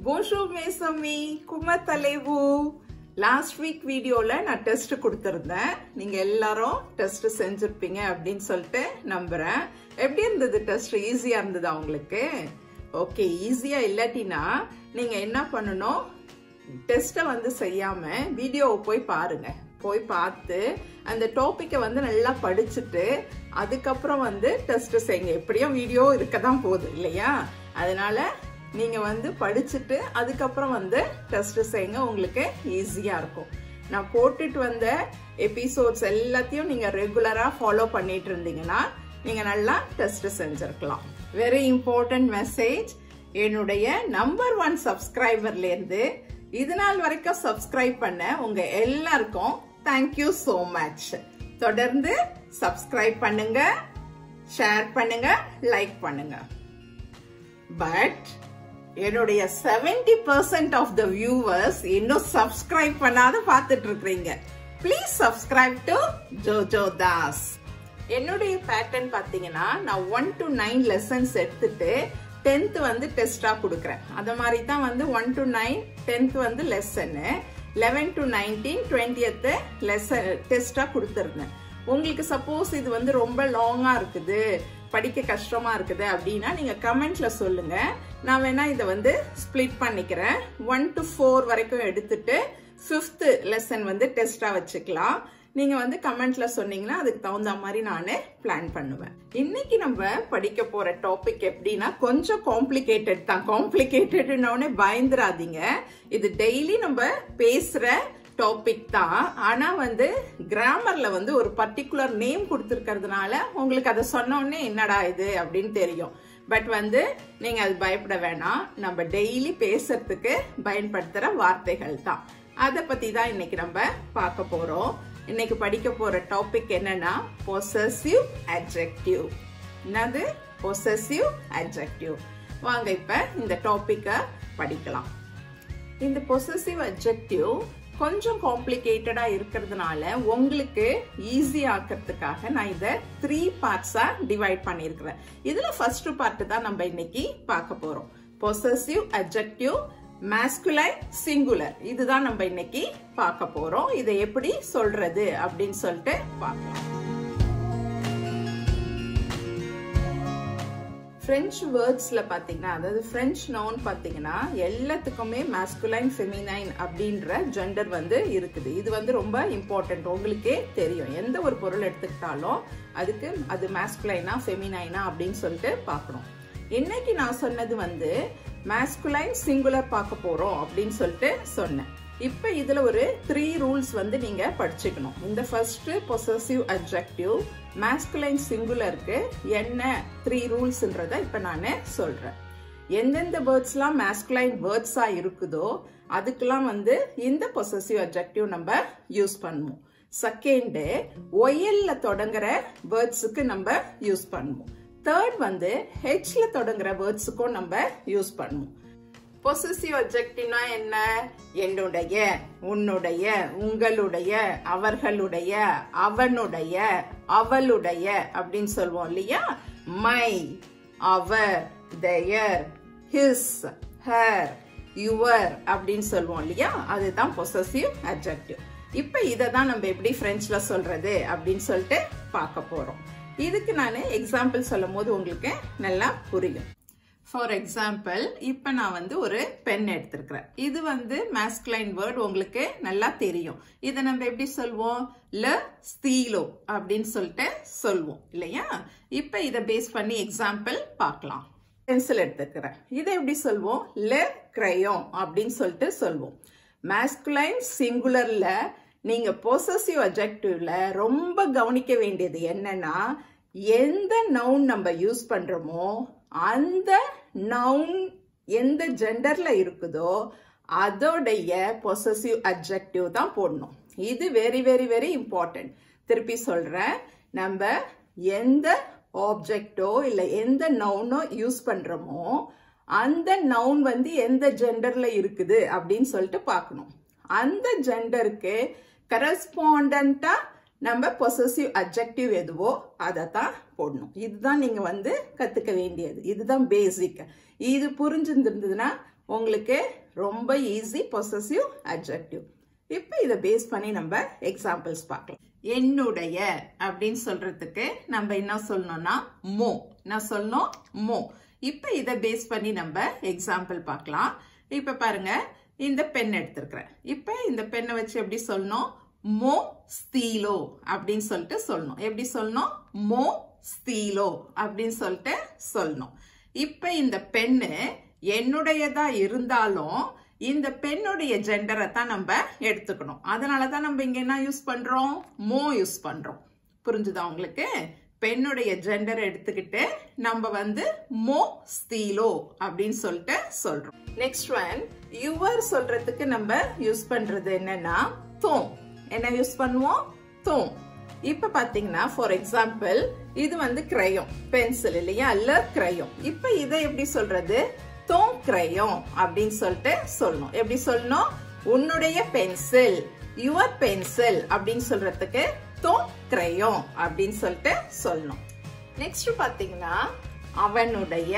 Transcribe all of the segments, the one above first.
Bonjour mes amis, comment allez-vous? Last week வீடியோல நான் test கொடுத்துருந்தேன் நீங்க எல்லாரும் டெஸ்ட் செஞ்சிருப்பீங்க அப்படின்னு சொல்லிட்டு நம்புறேன் எப்படி இருந்தது டெஸ்ட் ஈஸியா இருந்ததா உங்களுக்கு ஓகே ஈஸியா இல்லாட்டினா நீங்க என்ன பண்ணணும் டெஸ்ட்டை வந்து செய்யாம வீடியோவை போய் பாருங்க போய் பார்த்து அந்த டாப்பிக்கை வந்து நல்லா படிச்சுட்டு அதுக்கப்புறம் வந்து டெஸ்ட் செய்யுங்க எப்படியும் வீடியோ இருக்க தான் போகுது இல்லையா அதனால நீங்க வந்து படிச்சுட்டு அதுக்கப்புறம் வந்து டெஸ்ட் செய்யுங்க உங்களுக்கு ஈஸியா இருக்கும் நான் போட்டுட்டு வந்த எபிசோட்ஸ் எல்லாத்தையும் நீங்க ரெகுலரா ஃபாலோ பண்ணிட்டு இருந்தீங்கன்னா நீங்க நல்லா டெஸ்ட் செஞ்சிருக்கலாம் வெரி இம்பார்ட்டன்ட் மெசேஜ் என்னுடைய நம்பர் ஒன் சப்ஸ்கிரைபர்ல இருந்து இது நாள் வரைக்கும் சப்ஸ்கிரைப் பண்ண உங்க எல்லாருக்கும் தேங்க்யூ சோ மச் தொடர்ந்து சப்ஸ்கிரைப் பண்ணுங்க ஷேர் பண்ணுங்க லைக் பண்ணுங்க பட் என்னுடைய seventy percent of the viewers இன்னும் சப்ஸ்கிரைப் பண்ணாத பார்த்துட்டு இருக்கிறீங்க please subscribe to Jojo Das என்னுடைய பேட்டர்ன் பார்த்தீங்கன்னா நான் ஒன் டு நைன் லெசன்ஸ் எடுத்துட்டு டென்த் வந்து டெஸ்டா கொடுக்குறேன் அது மாதிரி தான் வந்து ஒன் டு நைன் டென்த் வந்து lesson eleven to nineteen twentieth lesson டெஸ்டா கொடுத்துருந்தேன் உங்களுக்கு சப்போஸ் இது வந்து ரொம்ப லாங்கா இருக்குது படிக்க கஷ்டமா இருக்குது அப்படின்னா நீங்க கமெண்ட்ல சொல்லுங்க நான் வேணா இதை வந்து ஸ்பிளிட் பண்ணிக்கிறேன் ஒன் டு ஃபோர் வரைக்கும் எடுத்துட்டு ஃபிஃப்த் லெசன் வந்து டெஸ்டா வச்சுக்கலாம் நீங்க வந்து கமெண்ட்ல சொன்னீங்கன்னா அதுக்கு தகுந்த மாதிரி நான் பிளான் பண்ணுவேன் இன்னைக்கு நம்ம படிக்க போற டாபிக் எப்படின்னா கொஞ்சம் காம்ப்ளிகேட்டட் தான் காம்ப்ளிகேட்டட்னு பயந்துராதீங்க இது டெய்லி நம்ம பேசுற டாபிக் தான் ஆனா வந்து கிராமர்ல வந்து ஒரு பர்டிகுலர் நேம் கொடுத்துருக்கிறதுனால உங்களுக்கு அதை சொன்னோடனே என்னடா இது அப்படின்னு தெரியும் பட் வந்து நீங்க அது பயப்பட வேணாம் நம்ம டெய்லி பேசுறதுக்கு பயன்படுத்துற வார்த்தைகள் தான் அதை பத்தி தான் இன்னைக்கு நம்ம பார்க்க போறோம் இன்னைக்கு படிக்க போற டாபிக் என்னன்னா பொசசிவ் அட்ஜெக்டிவ் என்னது பொசசிவ் அட்ஜெக்டிவ் வாங்க இப்ப இந்த டாபிக்க படிக்கலாம் இந்த பொசசிவ் அட்ஜெக்டிவ் கொஞ்சம் காம்ப்ளிகேட்டடா இருக்கிறதுனால உங்களுக்கு ஈஸி ஆக்கிறதுக்காக நான் இதை த்ரீ பார்ட்ஸா டிவைட் பண்ணியிருக்கிறேன் இதுல ஃபர்ஸ்ட் பார்ட் தான் நம்ம இன்னைக்கு பார்க்க போறோம் பொசசிவ் அட்ஜெக்டிவ் மேஸ்குலைன் சிங்குலர் இதுதான் நம்ம இன்னைக்கு பார்க்க போறோம் இதை எப்படி சொல்றது அப்படின்னு சொல்லிட்டு பார்க்கலாம் பிரெஞ்சு வேர்ட்ஸ்ல பாத்தீங்கன்னா அதாவது பிரெஞ்சு நவுன் பாத்தீங்கன்னா எல்லாத்துக்குமே மாஸ்குலைன் ஃபெமினைன் அப்படின்ற ஜெண்டர் வந்து இருக்குது இது வந்து ரொம்ப இம்பார்ட்டன்ட் உங்களுக்கே தெரியும் எந்த ஒரு பொருள் எடுத்துக்கிட்டாலும் அதுக்கு அது மாஸ்குலைனா ஃபெமினைனா அப்படின்னு சொல்லிட்டு பார்க்கணும் இன்னைக்கு நான் சொன்னது வந்து மாஸ்குலைன் சிங்குலர் பார்க்க போறோம் அப்படின்னு சொல்லிட்டு சொன்னேன் இப்ப இதுல ஒரு த்ரீ ரூல்ஸ் வந்து நீங்க படிச்சுக்கணும் இந்த ஃபர்ஸ்ட் பொசசிவ் அப்ஜெக்டிவ் மாஸ்குலைன் சிங்குலருக்கு என்ன த்ரீ ரூல்ஸ்ன்றத இப்ப நான் சொல்றேன் எந்தெந்த வேர்ட்ஸ்லாம் மாஸ்குலைன் வேர்ட்ஸா இருக்குதோ அதுக்கெல்லாம் வந்து இந்த பொசசிவ் அப்ஜெக்டிவ் நம்ம யூஸ் பண்ணுவோம் செகண்ட் ஒயல்ல தொடங்குற வேர்ட்ஸுக்கு நம்ம யூஸ் பண்ணுவோம் தேர்ட் வந்து ஹெச்ல தொடங்குற வேர்ட்ஸுக்கும் நம்ம யூஸ் பண்ணுவோம் பொசசிவ் அப்ஜெக்டிவ்னா என்ன என்னுடைய உன்னுடைய உங்களுடைய அவர்களுடைய அவனுடைய அவளுடைய அப்படின்னு சொல்லுவோம் இல்லையா my our their his her your அப்படின்னு சொல்லுவோம் இல்லையா அதுதான் பொசசிவ் அப்ஜெக்டிவ் இப்ப இதை தான் நம்ம எப்படி பிரெஞ்சுல சொல்றது அப்படின்னு சொல்லிட்டு பார்க்க போறோம் இதுக்கு நான் எக்ஸாம்பிள் சொல்லும் போது உங்களுக்கு நல்லா புரியும் ஃபார் எக்ஸாம்பிள் இப்போ நான் வந்து ஒரு பென் எடுத்திருக்கிறேன் இது வந்து மாஸ்குலைன் வேர்ட் உங்களுக்கு நல்லா தெரியும் இதை நம்ம எப்படி சொல்வோம் ல ஸ்தீலோ அப்படின்னு சொல்லிட்டு சொல்வோம் இல்லையா இப்போ இதை பேஸ் பண்ணி எக்ஸாம்பிள் பார்க்கலாம் பென்சில் எடுத்துக்கிறேன் இதை எப்படி சொல்வோம் ல கிரையோன் அப்படின்னு சொல்லிட்டு சொல்வோம் மாஸ்குலைன் சிங்குலர்ல நீங்க பொசசிவ் அப்ஜெக்டிவ்ல ரொம்ப கவனிக்க வேண்டியது என்னன்னா எந்த நவுன் நம்ம யூஸ் பண்றோமோ அந்த நவுன் எந்த ஜெண்டர்ல இருக்குதோ அதோடைய பொசசிவ் அப்ஜெக்டிவ் தான் போடணும் இது வெரி வெரி வெரி இம்பார்ட்டன்ட் திருப்பி சொல்றேன் நம்ம எந்த ஆப்ஜெக்டோ இல்லை எந்த நவுனோ யூஸ் பண்றோமோ அந்த நவுன் வந்து எந்த ஜெண்டர்ல இருக்குது அப்படின்னு சொல்லிட்டு பார்க்கணும் அந்த ஜெண்டருக்கு கரஸ்பாண்டா நம்ம பொசசிவ் அப்ஜெக்டிவ் எதுவோ அதை தான் போடணும் இதுதான் நீங்க வந்து கத்துக்க வேண்டியது இதுதான் பேசிக் இது புரிஞ்சிருந்ததுன்னா உங்களுக்கு ரொம்ப ஈஸி பொசசிவ் அட்ஜெக்டிவ் இப்போ இதை பேஸ் பண்ணி நம்ம எக்ஸாம்பிள்ஸ் பார்க்கலாம் என்னுடைய அப்படின்னு சொல்றதுக்கு நம்ம என்ன சொல்லணும்னா மோ என்ன சொல்லணும் மோ இப்போ இதை பேஸ் பண்ணி நம்ம எக்ஸாம்பிள் பார்க்கலாம் இப்போ பாருங்க இந்த பென் எடுத்திருக்கிறேன் இப்போ இந்த பெண்ணை வச்சு எப்படி சொல்லணும் மோ ஸ்தீலோ அப்படின்னு சொல்லிட்டு சொல்லணும் எப்படி சொல்லணும் மோ ஸ்தீலோ அப்படின்னு சொல்லிட்டு சொல்லணும் இப்ப இந்த பெண்ணு என்னுடையதா இருந்தாலும் இந்த பெண்ணுடைய ஜெண்டரை தான் நம்ம எடுத்துக்கணும் அதனால தான் நம்ம இங்க என்ன யூஸ் பண்றோம் மோ யூஸ் பண்றோம் புரிஞ்சுதா உங்களுக்கு பெண்ணுடைய ஜெண்டர் எடுத்துக்கிட்டு நம்ம வந்து மோ ஸ்தீலோ அப்படின்னு சொல்லிட்டு சொல்றோம் நெக்ஸ்ட் ஒன் யுவர் சொல்றதுக்கு நம்ம யூஸ் பண்றது என்னன்னா தோம் என்ன யூஸ் பண்ணுவோம் தோம் இப்ப பாத்தீங்கன்னா ஃபார் எக்ஸாம்பிள் இது வந்து கிரையம் பென்சில் இல்லையா அல்ல கிரையம் இப்ப இதை எப்படி சொல்றது தோம் கிரையம் அப்படின்னு சொல்லிட்டு சொல்லணும் எப்படி சொல்லணும் உன்னுடைய பென்சில் யுவர் பென்சில் அப்படின்னு சொல்றதுக்கு தோம் கிரையம் அப்படின்னு சொல்லிட்டு சொல்லணும் நெக்ஸ்ட் பாத்தீங்கன்னா அவனுடைய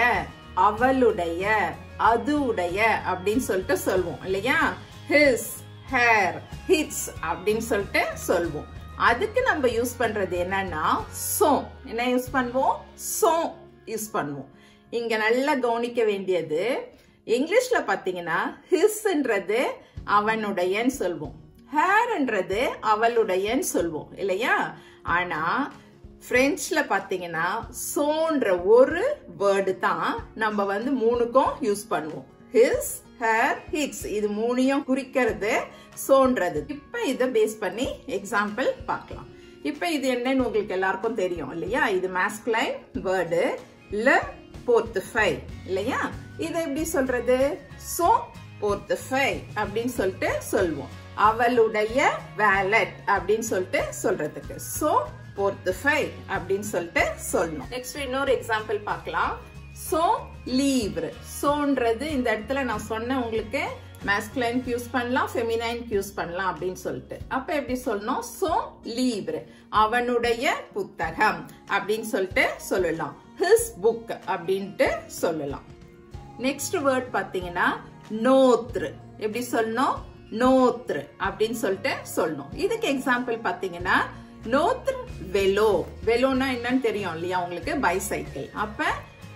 அவளுடைய அது உடைய அப்படின்னு சொல்லிட்டு சொல்வோம் இல்லையா ஹிஸ் ஹேர் ஹிட்ஸ் அப்படின்னு சொல்லிட்டு சொல்வோம் அதுக்கு நம்ம யூஸ் பண்றது என்னன்னா சோ என்ன யூஸ் பண்ணுவோம் சோ யூஸ் பண்ணுவோம் இங்க நல்லா கவனிக்க வேண்டியது இங்கிலீஷ்ல பாத்தீங்கன்னா ஹிஸ்ன்றது அவனுடையன்னு சொல்வோம் ஹேர்ன்றது அவளுடையன்னு சொல்வோம் இல்லையா ஆனா பிரெஞ்சுல பாத்தீங்கன்னா சோன்ற ஒரு வேர்டு தான் நம்ம வந்து மூணுக்கும் யூஸ் பண்ணுவோம் ஹிஸ் ஹேர் ஹிட்ஸ் இது மூணையும் குறிக்கிறது சோன்றது இப்ப இதை பேஸ் பண்ணி எக்ஸாம்பிள் பார்க்கலாம் இப்ப இது என்னன்னு உங்களுக்கு எல்லாருக்கும் தெரியும் இல்லையா இது மாஸ்குலைன் வேர்டு ல போர்த்து ஃபைவ் இல்லையா இதை எப்படி சொல்றது சோ போர்த்து ஃபைவ் அப்படின்னு சொல்லிட்டு சொல்வோம் அவளுடைய வேலட் அப்படின்னு சொல்லிட்டு சொல்றதுக்கு சோ போர்த்து ஃபைவ் அப்படின்னு சொல்லிட்டு சொல்லணும் நெக்ஸ்ட் இன்னொரு எக்ஸாம்பிள் பார்க்கலாம் சோ லீவ்ரு சோன்றது இந்த இடத்துல நான் சொன்னேன் உங்களுக்கு மேஸ்குலைன் யூஸ் பண்ணலாம் ஃபெமினைன் யூஸ் பண்ணலாம் அப்படின்னு சொல்லிட்டு அப்ப எப்படி சொல்லணும் சோ லீவ்ரு அவனுடைய புத்தகம் அப்படின்னு சொல்லிட்டு சொல்லலாம் ஹிஸ் புக் அப்படின்ட்டு சொல்லலாம் நெக்ஸ்ட் வேர்ட் பாத்தீங்கன்னா நோத்ரு எப்படி சொல்லணும் நோத்ரு அப்படின்னு சொல்லிட்டு சொல்லணும் இதுக்கு எக்ஸாம்பிள் பாத்தீங்கன்னா நோத்ரு வெலோ வெலோனா என்னன்னு தெரியும் இல்லையா உங்களுக்கு பைசைக்கிள் அப்ப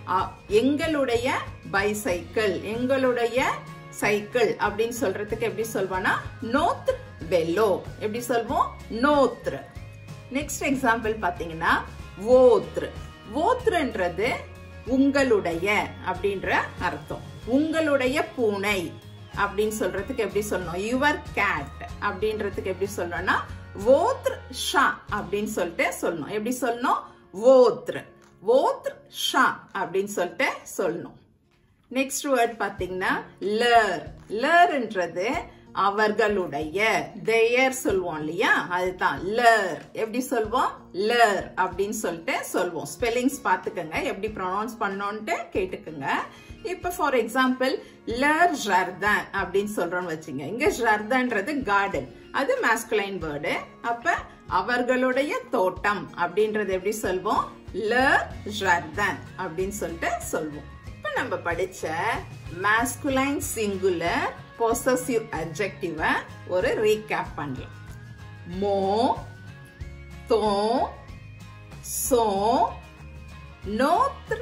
எங்களுடைய பைசைக்கிள் எங்களுடைய சைக்கிள் அப்படின்னு சொல்றதுக்கு எப்படி சொல்வானா நோத் வெலோ எப்படி சொல்வோம் நோத்ரு நெக்ஸ்ட் எக்ஸாம்பிள் பாத்தீங்கன்னா ஓத்ரு ஓத்ருன்றது உங்களுடைய அப்படின்ற அர்த்தம் உங்களுடைய பூனை அப்படின்னு சொல்றதுக்கு எப்படி சொல்லணும் யுவர் கேட் அப்படின்றதுக்கு எப்படி சொல்லணும்னா ஓத்ரு ஷா அப்படின்னு சொல்லிட்டு சொல்லணும் எப்படி சொல்லணும் ஓத்ரு ஓத்ரு ஷா அப்படின்னு சொல்லிட்டு சொல்லணும் நெக்ஸ்ட் வேர்ட் பாத்தீங்கன்னா லர் லர்ன்றது அவர்களுடைய தேயர் சொல்லுவோம் இல்லையா அதுதான் லர் எப்படி சொல்வோம் லர் அப்படின்னு சொல்லிட்டு சொல்வோம் ஸ்பெல்லிங்ஸ் பாத்துக்கோங்க எப்படி ப்ரொனவுன்ஸ் பண்ணோன்ட்டு கேட்டுக்குங்க இப்ப ஃபார் எக்ஸாம்பிள் லர் ஜர்தான் அப்படின்னு சொல்றோம்னு வச்சுங்க இங்க ஜர்தான்றது கார்டன் அது மாஸ்குலைன் வேர்டு அப்ப அவர்களுடைய தோட்டம் அப்படின்றது எப்படி சொல்வோம் லர் ஜர்தான் அப்படின்னு சொல்லிட்டு சொல்வோம் இப்ப நம்ம படிச்ச மாஸ்குலைன் சிங்குலர் பொசசிவ் அட்ஜெக்டிவ ஒரு ரீகேப் பண்ணலாம் மோ தோ சோ நோத்ர்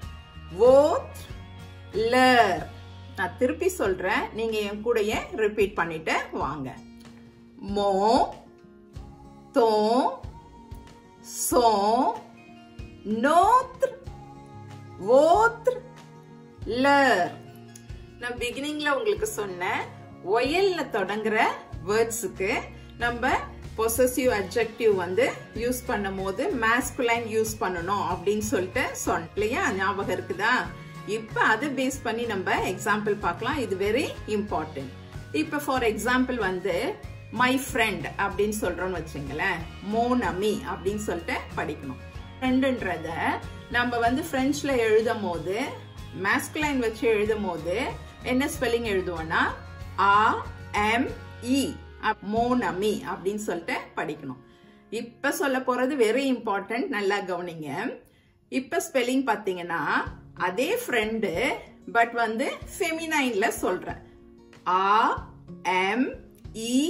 ஓத் லர் நான் திருப்பி சொல்றேன் நீங்க என் கூடயே ரிப்பீட் பண்ணிட்டு வாங்க மோ தோ சோ நோத்ர் ஓத்ர் லர் நான் பிகினிங்ல உங்களுக்கு சொன்னேன் ஒயல்ல தொடங்குற வேர்ட்ஸுக்கு நம்ம பொசசிவ் அட்ஜெக்டிவ் வந்து யூஸ் பண்ணும் போது மாஸ்குலைன் யூஸ் பண்ணணும் அப்படின்னு சொல்லிட்டு சொன்ன இல்லையா ஞாபகம் இருக்குதா இப்ப அதை பேஸ் பண்ணி நம்ம எக்ஸாம்பிள் பார்க்கலாம் இது வெரி இம்பார்ட்டன்ட் இப்ப ஃபார் எக்ஸாம்பிள் வந்து மை ஃப்ரெண்ட் அப்படின்னு சொல்றோம்னு வச்சுங்களேன் மோனமி அப்படின்னு சொல்லிட்டு படிக்கணும் ஃப்ரெண்டுன்றத நம்ம வந்து பிரெஞ்சுல எழுதும் போது மாஸ்குலைன் வச்சு எழுதும் போது என்ன ஸ்பெல்லிங் எழுதுவோம்னா ஆ எம் இ மோனமி அப்படின்னு சொல்லிட்டு படிக்கணும் இப்ப சொல்ல போறது வெரி இம்பார்ட்டன்ட் நல்லா கவனிங்க இப்ப ஸ்பெல்லிங் பாத்தீங்கன்னா அதே ஃப்ரெண்டு பட் வந்து ஃபெமினைன்ல சொல்றேன் ஆ எம் இ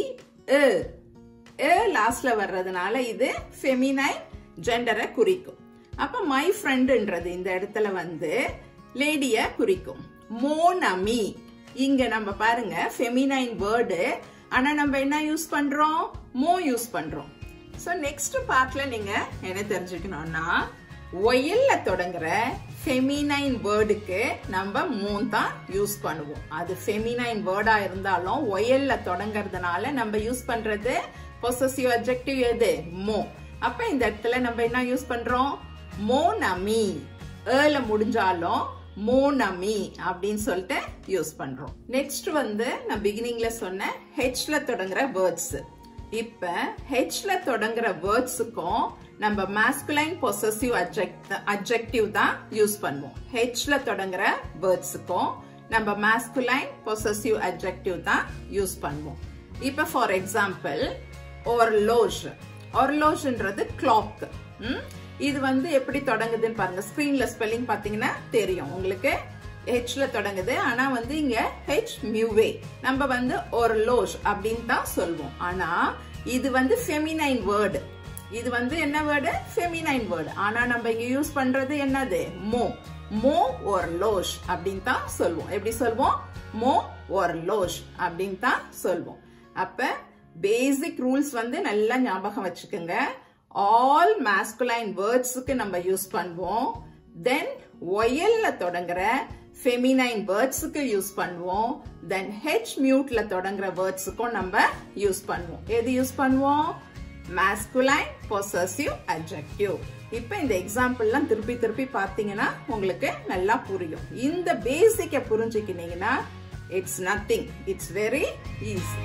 ஏ லாஸ்ட்ல வர்றதுனால இது ஃபெமினைன் ஜெண்டரை குறிக்கும் அப்ப மை ஃப்ரெண்டுன்றது இந்த இடத்துல வந்து லேடிய குறிக்கும் மோனமி இங்க நம்ம பாருங்க ஃபெமினைன் வேர்டு ஆனா நம்ம என்ன யூஸ் பண்றோம் மோ யூஸ் பண்றோம் ஸோ நெக்ஸ்ட் பார்ட்ல நீங்க என்ன தெரிஞ்சுக்கணும்னா ஒயல்ல தொடங்குற ஃபெமினைன் வேர்டுக்கு நம்ம மூன் தான் யூஸ் பண்ணுவோம் அது ஃபெமினைன் வேர்டா இருந்தாலும் ஒயல்ல தொடங்குறதுனால நம்ம யூஸ் பண்றது பொசசிவ் அப்ஜெக்டிவ் எது மோ அப்ப இந்த இடத்துல நம்ம என்ன யூஸ் பண்றோம் மோனமி ஏல முடிஞ்சாலும் மோனமி அப்படின்னு சொல்லிட்டு யூஸ் பண்றோம் நெக்ஸ்ட் வந்து நான் பிகினிங்ல சொன்ன ஹெச்ல தொடங்குற வேர்ட்ஸ் இப்ப ஹெச்ல தொடங்குற வேர்ட்ஸுக்கும் நம்ம மாஸ்குலைன் பொசசிவ் அப்ஜெக்டிவ் தான் யூஸ் பண்ணுவோம் ஹெச்ல தொடங்குற வேர்ட்ஸுக்கும் நம்ம மாஸ்குலைன் பொசசிவ் அப்ஜெக்டிவ் தான் யூஸ் பண்ணுவோம் இப்ப ஃபார் எக்ஸாம்பிள் ஒர்லோஷ் ஒர்லோஷ்ன்றது கிளாக் இது வந்து எப்படி தொடங்குதுன்னு பாருங்க ஸ்கிரீன்ல ஸ்பெல்லிங் பாத்தீங்கன்னா தெரியும் உங்களுக்கு ஹெச்ல தொடங்குது ஆனா வந்து இங்க ஹெச் மியூவே நம்ம வந்து ஒரு லோஷ் அப்படின்னு தான் சொல்வோம் ஆனா இது வந்து ஃபெமினைன் வேர்டு இது வந்து என்ன வேர்டு ஃபெமினைன் வேர்டு ஆனா நம்ம இங்க யூஸ் பண்றது என்னது மோ மோ ஒரு லோஷ் அப்படின்னு தான் சொல்வோம் எப்படி சொல்வோம் மோ ஒரு லோஷ் அப்படின்னு தான் சொல்வோம் அப்ப பேசிக் ரூல்ஸ் வந்து நல்லா ஞாபகம் வச்சுக்கோங்க ஆல் மாஸ்குலைன் வேர்ட்ஸுக்கு நம்ம யூஸ் பண்ணுவோம் தென் ஒயல்ல தொடங்குற ஃபெமினைன் வேர்ட்ஸுக்கு யூஸ் பண்ணுவோம் தென் ஹெச் மியூட்ல தொடங்குற வேர்ட்ஸுக்கும் நம்ம யூஸ் பண்ணுவோம் எது யூஸ் பண்ணுவோம் மாஸ்குலைன் பொசசிவ் அப்ஜெக்டிவ் இப்ப இந்த எக்ஸாம்பிள்லாம் திருப்பி திருப்பி பார்த்தீங்கன்னா உங்களுக்கு நல்லா புரியும் இந்த பேசிக்க புரிஞ்சுக்கினீங்கன்னா it's nothing it's very easy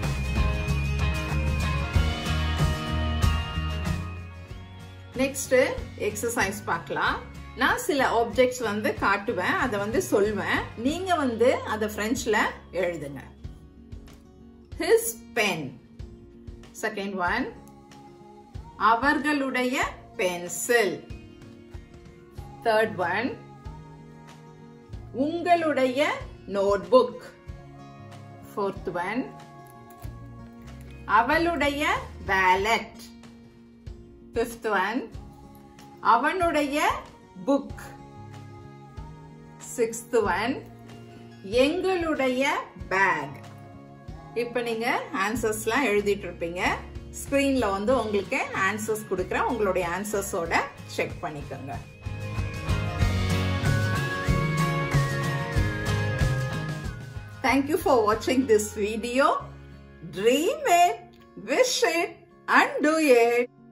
next exercise பார்க்கலாம் நான் சில ஆப்ஜெக்ட்ஸ் வந்து காட்டுவேன் அதை வந்து சொல்வேன் நீங்க வந்து அதை பிரெஞ்ச்ல எழுதுங்க ஹிஸ் பென் செகண்ட் ஒன் அவர்களுடைய பென்சில் தேர்ட் ஒன் உங்களுடைய நோட்புக் ஃபோர்த் ஒன் அவளுடைய வேலட் ஃபிஃப்த் ஒன் அவனுடைய புக் சிக்ஸ்த் ஒன் எங்களுடைய பேக் இப்ப நீங்க ஆன்சர்ஸ்லாம் எழுதிட்டு இருப்பீங்க ஸ்கிரீன்ல வந்து உங்களுக்கு ஆன்சர்ஸ் கொடுக்குறேன் உங்களுடைய ஆன்சர்ஸோட செக் பண்ணிக்கோங்க Thank you for watching this video. Dream it, wish it, and do it.